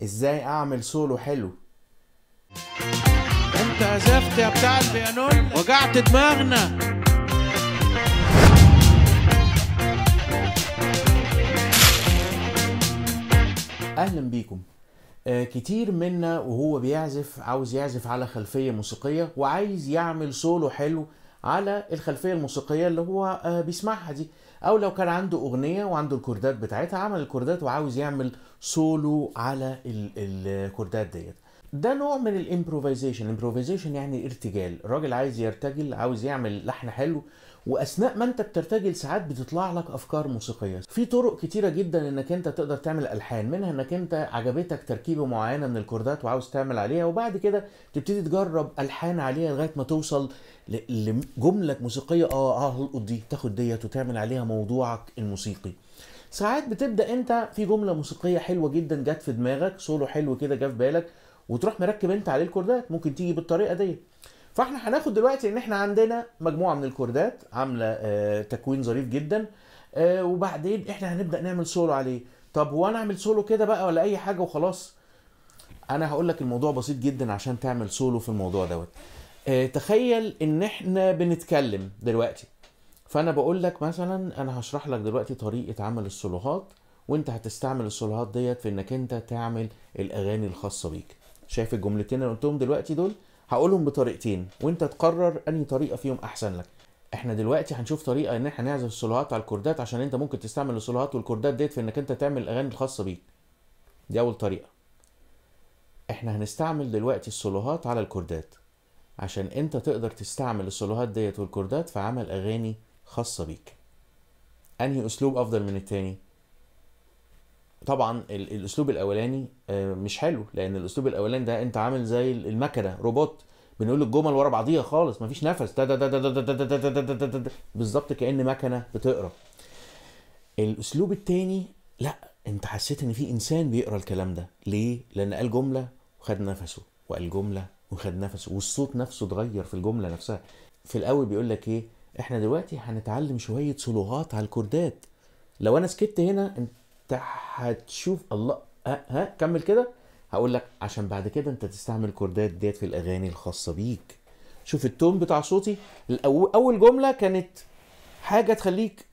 ازاي اعمل سولو حلو انت ازفت يا بتاع البيانون وجعت دماغنا اهلا بيكم آه كتير منا وهو بيعزف عاوز يعزف على خلفيه موسيقيه وعايز يعمل سولو حلو على الخلفيه الموسيقيه اللي هو آه بيسمعها دي او لو كان عنده اغنيه وعنده الكوردات بتاعتها عمل الكوردات وعاوز يعمل سولو على ال- الكوردات ديت ده نوع من الامبروفيزيشن الامبروفيزيشن يعني ارتجال الراجل عايز يرتجل عاوز يعمل لحن حلو واثناء ما انت بترتجل ساعات بتطلع لك افكار موسيقيه في طرق كتيره جدا انك انت تقدر تعمل الحان منها انك انت عجبتك تركيبه معينه من الكوردات وعاوز تعمل عليها وبعد كده تبتدي تجرب الحان عليها لغايه ما توصل ل- لجمله موسيقيه اه اه هلقط دي تاخد ديت وتعمل عليها موضوعك الموسيقي ساعات بتبدا انت في جمله موسيقيه حلوه جدا جت في دماغك سولو حلو كده جه في بالك وتروح مركب انت عليه الكوردات ممكن تيجي بالطريقه دي فاحنا هناخد دلوقتي ان احنا عندنا مجموعه من الكوردات عامله آه تكوين ظريف جدا آه وبعدين احنا هنبدا نعمل سولو عليه طب هو انا اعمل سولو كده بقى ولا اي حاجه وخلاص انا هقول لك الموضوع بسيط جدا عشان تعمل سولو في الموضوع دوت آه تخيل ان احنا بنتكلم دلوقتي فانا بقول لك مثلا انا هشرح لك دلوقتي طريقه عمل السولوهات وانت هتستعمل السولوهات ديت في انك انت تعمل الاغاني الخاصه بيك شايف الجملتين اللي قلتهم دلوقتي دول هقولهم بطريقتين وانت تقرر انهي طريقه فيهم احسن لك احنا دلوقتي هنشوف طريقه ان احنا نعزف السولوهات على الكوردات عشان انت ممكن تستعمل السولوهات والكوردات ديت في انك انت تعمل الاغاني الخاصه بيك دي اول طريقه احنا هنستعمل دلوقتي السولوهات على الكوردات عشان انت تقدر تستعمل السولوهات ديت والكوردات في عمل اغاني خاصه بيك انهي اسلوب افضل من التاني طبعا ال- الاسلوب الاولاني آه، مش حلو لان الاسلوب الاولاني ده انت عامل زي المكنه روبوت بنقول الجمل ورا بعضيها خالص مفيش نفس دا دا دا دا دا دا دا دا دا دا دا دا دا. بالظبط كان مكنه بتقرا الاسلوب التاني لا انت حسيت ان في انسان بيقرا الكلام ده ليه لان قال جمله وخد نفسه وقال جمله وخد نفسه والصوت نفسه اتغير في الجمله نفسها في الاول بيقول لك ايه احنا دلوقتي هنتعلم شويه سلوغات على الكوردات لو انا سكت هنا انت هتشوف الله ها, ها كمل كده هقول لك عشان بعد كده انت تستعمل الكوردات ديت في الاغاني الخاصه بيك شوف التون بتاع صوتي الأول اول جمله كانت حاجه تخليك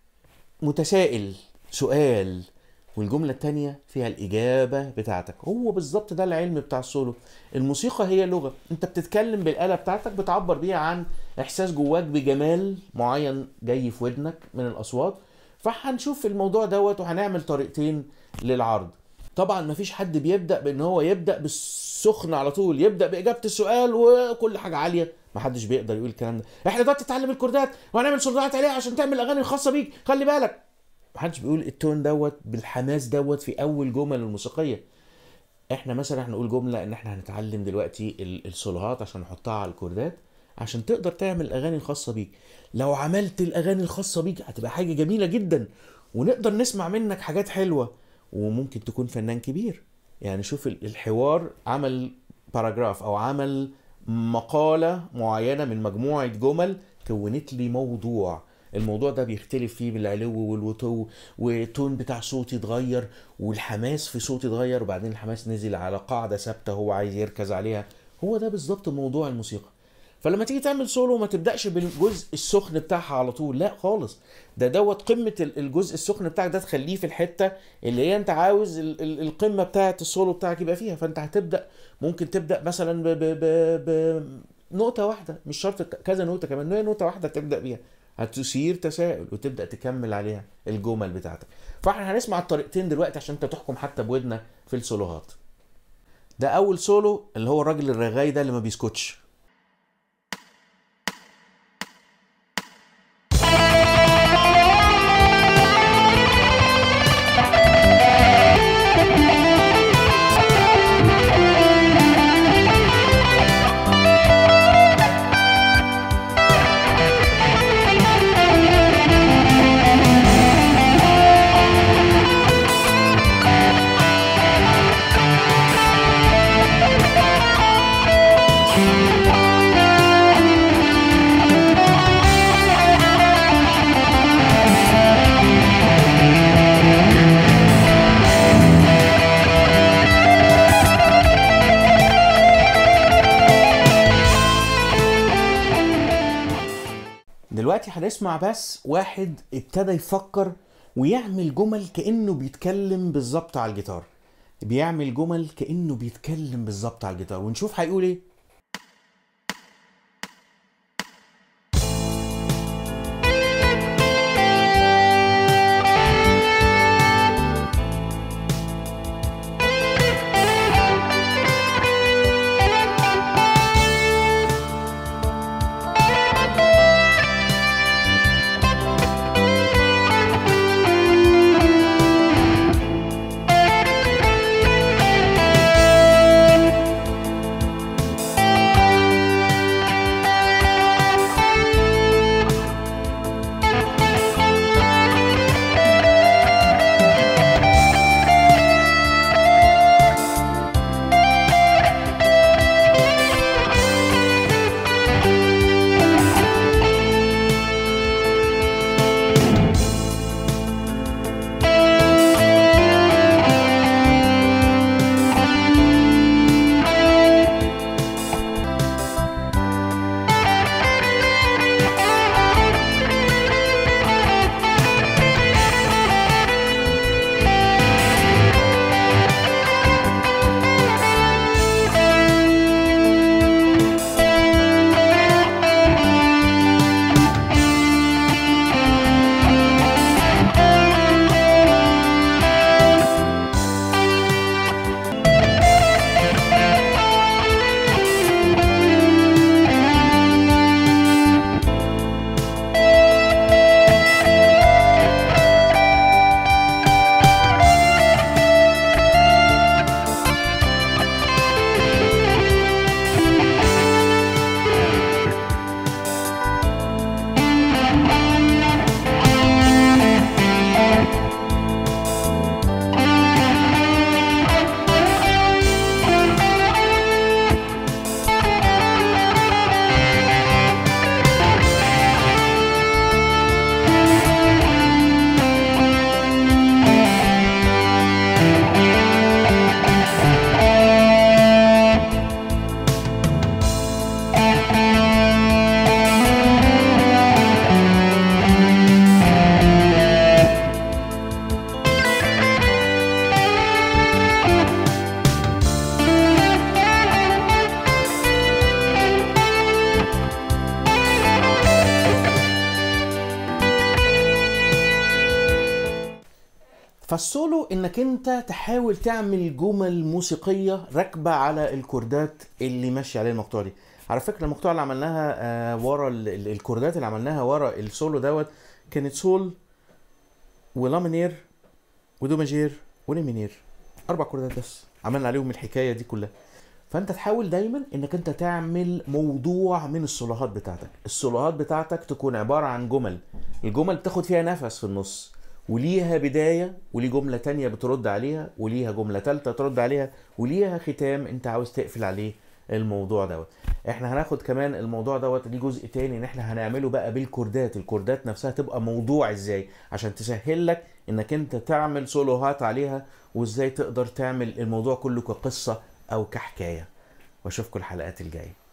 متسائل سؤال والجملة التانية فيها الإجابة بتاعتك هو بالظبط ده العلم بتاع السولو الموسيقى هي لغة انت بتتكلم بالآلة بتاعتك بتعبر بيها عن إحساس جواك بجمال معين جاي في ودنك من الأصوات فهنشوف في الموضوع دوت وهنعمل طريقتين للعرض طبعا مفيش حد بيبدأ بان هو يبدأ بالسخن على طول يبدأ بإجابة السؤال وكل حاجة عالية محدش بيقدر يقول الكلام ده احنا دلوقتي تتعلم الكوردات وهنعمل سولوهات عليها عشان تعمل الاغاني الخاصه بيك خلي بالك محدش بيقول التون دوت بالحماس دوت في اول جمل الموسيقيه احنا مثلا هنقول جمله ان احنا هنتعلم دلوقتي ال- السولوهات عشان نحطها على الكوردات عشان تقدر تعمل الاغاني الخاصه بيك لو عملت الاغاني الخاصه بيك هتبقى حاجه جميله جدا ونقدر نسمع منك حاجات حلوه وممكن تكون فنان كبير يعني شوف ال- الحوار عمل باراجراف او عمل مقاله معينه من مجموعه جمل كونت لي موضوع الموضوع ده بيختلف فيه بالعلو والوطو والتون بتاع صوتي اتغير والحماس في صوتي اتغير وبعدين الحماس نزل على قاعده ثابته هو عايز يركز عليها هو ده بالظبط موضوع الموسيقى فلما تيجي تعمل سولو ما تبداش بالجزء السخن بتاعها على طول لا خالص ده دوت قمه ال- الجزء السخن بتاعك ده تخليه في الحته اللي هي انت عاوز ال- ال- القمه بتاعه السولو بتاعك يبقى فيها فانت هتبدا ممكن تبدا مثلا ب ب ب ب نقطه واحده مش شرط ك- كذا نقطه كمان هي نقطه واحده تبدا بيها هتثير تساؤل وتبدا تكمل عليها الجمل بتاعتك فاحنا هنسمع الطريقتين دلوقتي عشان انت تحكم حتى بودنا في السولوهات ده اول سولو اللي هو الراجل الرغاي ده اللي ما بيسكتش Thank دلوقتي هنسمع بس واحد ابتدى يفكر ويعمل جمل كانه بيتكلم بالظبط على الجيتار بيعمل جمل كانه بيتكلم بالظبط على الجيتار ونشوف هيقول ايه فالسولو انك انت تحاول تعمل جمل موسيقيه راكبه على الكوردات اللي ماشي عليها المقطوعه دي على فكره المقطوعه اللي عملناها آه ورا ال- ال- الكوردات اللي عملناها ورا السولو دوت كانت سول ولا مينير ودو ماجير وري مينير اربع كوردات بس عملنا عليهم الحكايه دي كلها فانت تحاول دايما انك انت تعمل موضوع من السولوهات بتاعتك السولوهات بتاعتك تكون عباره عن جمل الجمل بتاخد فيها نفس في النص وليها بداية وليه جملة تانية بترد عليها وليها جملة تالتة ترد عليها وليها ختام انت عاوز تقفل عليه الموضوع دوت احنا هناخد كمان الموضوع دوت ليه جزء تاني ان احنا هنعمله بقى بالكوردات الكوردات نفسها تبقى موضوع ازاي عشان تسهل لك انك انت تعمل سولوهات عليها وازاي تقدر تعمل الموضوع كله كقصة او كحكاية واشوفكم الحلقات الجايه